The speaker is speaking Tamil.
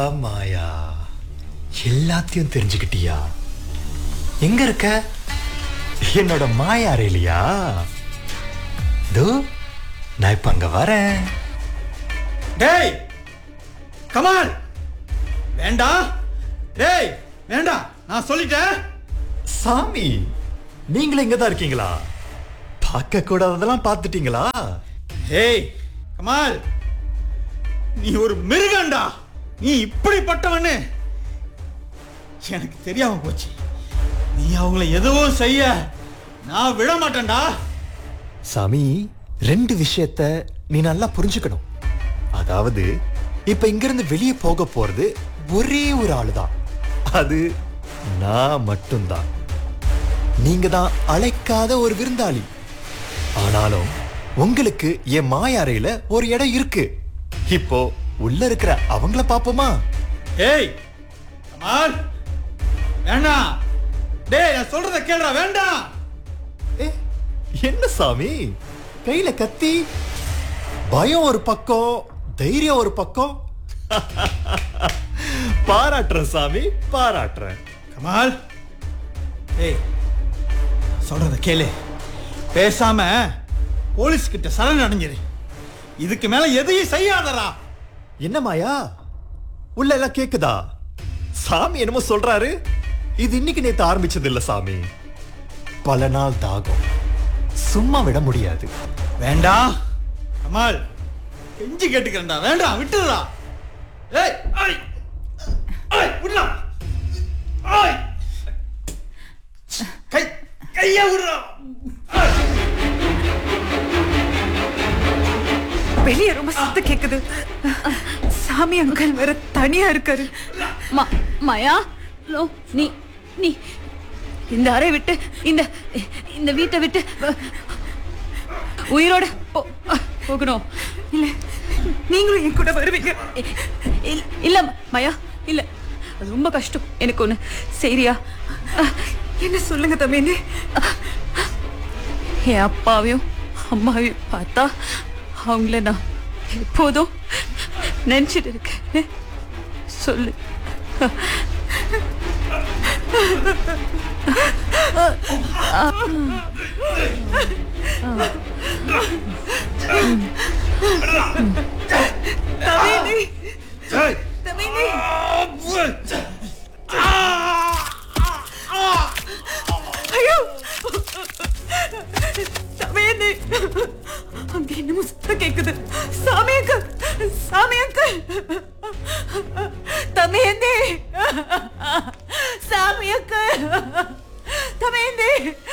மாயா எல்லாத்தையும் தெரிஞ்சுக்கிட்டியா எங்க இருக்க என்னோட மாயா அறையிலையா தோ நான் இப்ப அங்க வரேன் டேய் கமால் வேண்டாம் டேய் வேண்டாம் நான் சொல்லிட்டேன் சாமி நீங்களும் இங்க தான் இருக்கீங்களா பார்க்க கூடாததெல்லாம் பார்த்துட்டீங்களா ஏய் கமால் நீ ஒரு மிருகண்டா நீ இப்படிப்பட்டவன்னு எனக்கு தெரியாம போச்சு நீ அவங்கள எதுவும் செய்ய நான் விட மாட்டேன்டா சாமி ரெண்டு விஷயத்த நீ நல்லா புரிஞ்சுக்கணும் அதாவது இப்ப இங்கிருந்து வெளியே போக போறது ஒரே ஒரு ஆளுதான் அது நான் மட்டும்தான் நீங்க தான் அழைக்காத ஒரு விருந்தாளி ஆனாலும் உங்களுக்கு என் மாயாறையில ஒரு இடம் இருக்கு இப்போ உள்ள இருக்கிற அவங்கள பாப்போமா ஏய் கமால் வேண்டாம் டேய் நான் சொல்றத கேளுடா வேண்டாம் ஏ, என்ன சாமி கையில கத்தி பயம் ஒரு பக்கம் தைரியம் ஒரு பக்கம் பாராட்டுறேன் சாமி பாராட்டுறேன் கமால் ஏய் சொல்றத கேளு பேசாம போலீஸ் கிட்ட சரண் அடைஞ்சிரு இதுக்கு மேல எதையும் செய்யாதடா என்ன மாயா உள்ள எல்லாம் கேக்குதா சாமி என்னமோ சொல்றாரு இது இன்னைக்கு நேத்து ஆரம்பிச்சது இல்ல சாமி பல நாள் தாகம் சும்மா விட முடியாது வேண்டாம் கமால் கெஞ்சி கேட்டுக்கிறேன்டா வேண்டாம் விட்டுடுடா ஏய் ஐ ஐ விடலாம் ஐ கை கைய விடுறா வெளியே ரொம்ப சத்தம் கேக்குது சாமி அங்கிள் வேற தனியா இருக்காரு மா மாயா லோ நீ நீ இந்த அறை விட்டு இந்த இந்த வீட்டை விட்டு வ- உயிரோட போ- போகணும் இல்ல நீங்களும் என் கூட வருவீங்க இ- இல்- இல்ல மாயா இல்ல அது ரொம்ப கஷ்டம் எனக்கு ஒண்ணு சரியா என்ன சொல்லுங்க தம்பின்னு என் அப்பாவையும் அம்மாவையும் பார்த்தா அவங்கள நான் எப்போதும் நினைச்சிட்டு இருக்கேன் சொல்லு தம்பின்னு ஏய் தம்பின்னு ஐயோ தம்பின்னு அங்க என்னமோ சத்தம் கேக்குது சாமி அங்கிள் சாமி அங்கிள் தம்பியந்தி சாமி அங்கிள் தம்பியந்தி